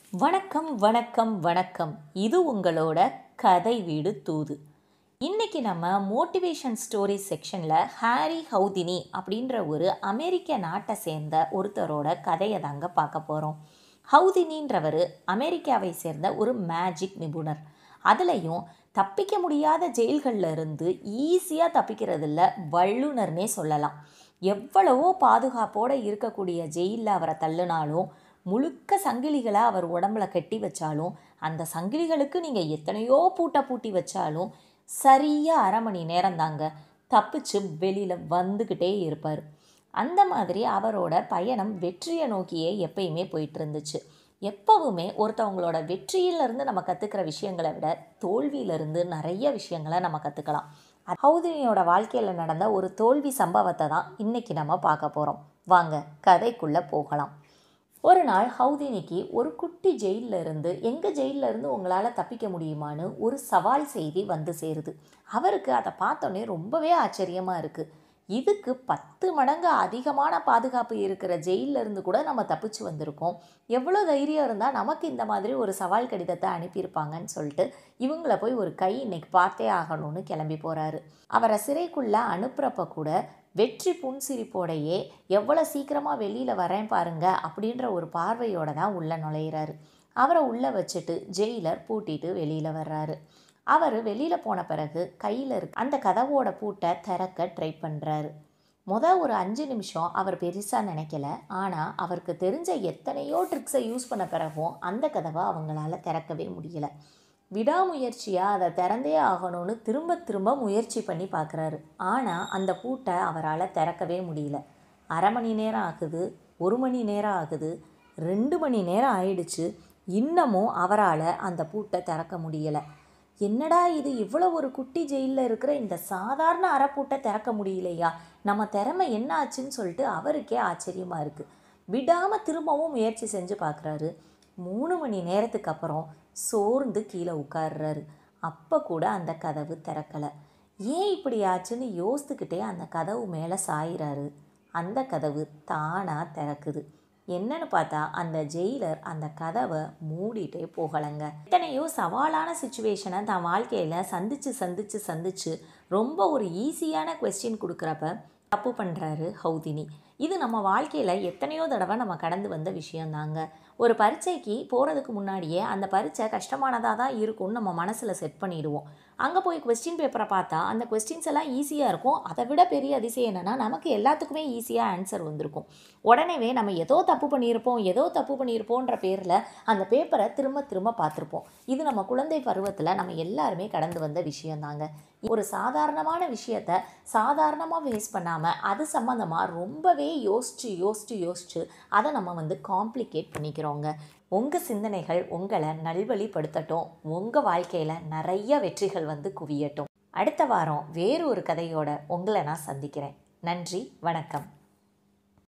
வணக்கம் வணக்கம் வணக்கம் இது உங்களோட கதை வீடு தூது இன்னைக்கு நம்ம மோட்டிவேஷன் ஸ்டோரி செக்ஷனில் ஹாரி ஹவுதினி அப்படின்ற ஒரு அமெரிக்க நாட்டை சேர்ந்த ஒருத்தரோட கதையை தாங்க பார்க்க போகிறோம் ஹவுதினின்றவர் அமெரிக்காவை சேர்ந்த ஒரு மேஜிக் நிபுணர் அதுலேயும் தப்பிக்க முடியாத ஜெயில்களில் இருந்து ஈஸியாக தப்பிக்கிறதுல வல்லுனர்னே சொல்லலாம் எவ்வளவோ பாதுகாப்போடு இருக்கக்கூடிய ஜெயிலில் அவரை தள்ளுனாலும் முழுக்க சங்கிலிகளை அவர் உடம்புல கட்டி வச்சாலும் அந்த சங்கிலிகளுக்கு நீங்கள் எத்தனையோ பூட்டை பூட்டி வச்சாலும் சரியாக அரை மணி நேரம் தாங்க தப்பிச்சு வெளியில் வந்துக்கிட்டே இருப்பார் அந்த மாதிரி அவரோட பயணம் வெற்றியை நோக்கியே எப்பயுமே போயிட்டு இருந்துச்சு எப்பவுமே ஒருத்தவங்களோட வெற்றியிலிருந்து நம்ம கற்றுக்கிற விஷயங்களை விட தோல்வியிலிருந்து நிறைய விஷயங்களை நம்ம கற்றுக்கலாம் ஹவுதினியோட வாழ்க்கையில் நடந்த ஒரு தோல்வி சம்பவத்தை தான் இன்றைக்கி நம்ம பார்க்க போகிறோம் வாங்க கதைக்குள்ளே போகலாம் ஒரு நாள் ஹவுதினிக்கு ஒரு குட்டி ஜெயிலில் இருந்து எங்கள் ஜெயிலில் இருந்து உங்களால் தப்பிக்க முடியுமான்னு ஒரு சவால் செய்தி வந்து சேருது அவருக்கு அதை பார்த்தோன்னே ரொம்பவே ஆச்சரியமாக இருக்குது இதுக்கு பத்து மடங்கு அதிகமான பாதுகாப்பு இருக்கிற ஜெயிலில் இருந்து கூட நம்ம தப்பிச்சு வந்திருக்கோம் எவ்வளோ தைரியம் இருந்தால் நமக்கு இந்த மாதிரி ஒரு சவால் கடிதத்தை அனுப்பியிருப்பாங்கன்னு சொல்லிட்டு இவங்கள போய் ஒரு கை இன்னைக்கு பார்த்தே ஆகணும்னு கிளம்பி போகிறாரு அவரை சிறைக்குள்ளே அனுப்புகிறப்ப கூட வெற்றி புன்சிரிப்போடையே எவ்வளோ சீக்கிரமாக வெளியில் வரேன் பாருங்க அப்படின்ற ஒரு பார்வையோடு தான் உள்ளே நுழையிறாரு அவரை உள்ளே வச்சுட்டு ஜெயிலர் பூட்டிட்டு வெளியில் வர்றாரு அவர் வெளியில் போன பிறகு கையில் இருக்க அந்த கதவோட பூட்டை திறக்க ட்ரை பண்ணுறாரு முத ஒரு அஞ்சு நிமிஷம் அவர் பெருசாக நினைக்கல ஆனால் அவருக்கு தெரிஞ்ச எத்தனையோ ட்ரிக்ஸை யூஸ் பண்ண பிறகும் அந்த கதவை அவங்களால திறக்கவே முடியலை விடாமுயற்சியாக அதை திறந்தே ஆகணும்னு திரும்ப திரும்ப முயற்சி பண்ணி பார்க்குறாரு ஆனால் அந்த பூட்டை அவரால் திறக்கவே முடியல அரை மணி நேரம் ஆகுது ஒரு மணி நேரம் ஆகுது ரெண்டு மணி நேரம் ஆயிடுச்சு இன்னமும் அவரால் அந்த பூட்டை திறக்க முடியலை என்னடா இது இவ்வளோ ஒரு குட்டி ஜெயிலில் இருக்கிற இந்த சாதாரண அரைப்பூட்டை திறக்க முடியலையா நம்ம திறமை என்ன ஆச்சுன்னு சொல்லிட்டு அவருக்கே ஆச்சரியமாக இருக்குது விடாமல் திரும்பவும் முயற்சி செஞ்சு பார்க்குறாரு மூணு மணி நேரத்துக்கு அப்புறம் சோர்ந்து கீழே உட்கார்றாரு அப்போ கூட அந்த கதவு திறக்கலை ஏன் இப்படி ஆச்சுன்னு யோசித்துக்கிட்டே அந்த கதவு மேலே சாயிறாரு அந்த கதவு தானாக திறக்குது என்னன்னு பார்த்தா அந்த ஜெயிலர் அந்த கதவை மூடிட்டே போகலைங்க இத்தனையோ சவாலான சுச்சுவேஷனை தான் வாழ்க்கையில் சந்திச்சு சந்திச்சு சந்திச்சு ரொம்ப ஒரு ஈஸியான கொஸ்டின் கொடுக்குறப்ப தப்பு பண்ணுறாரு ஹவுதினி இது நம்ம வாழ்க்கையில் எத்தனையோ தடவை நம்ம கடந்து வந்த விஷயந்தாங்க ஒரு பரீட்சைக்கு போகிறதுக்கு முன்னாடியே அந்த பரீட்சை கஷ்டமானதாக தான் இருக்கும்னு நம்ம மனசில் செட் பண்ணிடுவோம் அங்கே போய் கொஸ்டின் பேப்பரை பார்த்தா அந்த கொஸ்டின்ஸ் எல்லாம் ஈஸியாக இருக்கும் அதை விட பெரிய அதிசயம் என்னென்னா நமக்கு எல்லாத்துக்குமே ஈஸியாக ஆன்சர் வந்திருக்கும் உடனேவே நம்ம ஏதோ தப்பு பண்ணியிருப்போம் ஏதோ தப்பு பண்ணியிருப்போன்ற பேரில் அந்த பேப்பரை திரும்ப திரும்ப பார்த்துருப்போம் இது நம்ம குழந்தை பருவத்தில் நம்ம எல்லாருமே கடந்து வந்த விஷயந்தாங்க ஒரு சாதாரணமான விஷயத்த சாதாரணமாக ஃபேஸ் பண்ணாமல் அது சம்மந்தமாக ரொம்பவே யோசித்து யோசித்து யோசித்து அதை நம்ம வந்து காம்ப்ளிகேட் பண்ணிக்கிறோங்க உங்கள் சிந்தனைகள் உங்களை நல்வழிப்படுத்தட்டும் உங்கள் வாழ்க்கையில் நிறைய வெற்றிகள் வந்து குவியட்டும் அடுத்த வாரம் வேறு ஒரு கதையோட உங்களை நான் சந்திக்கிறேன் நன்றி வணக்கம்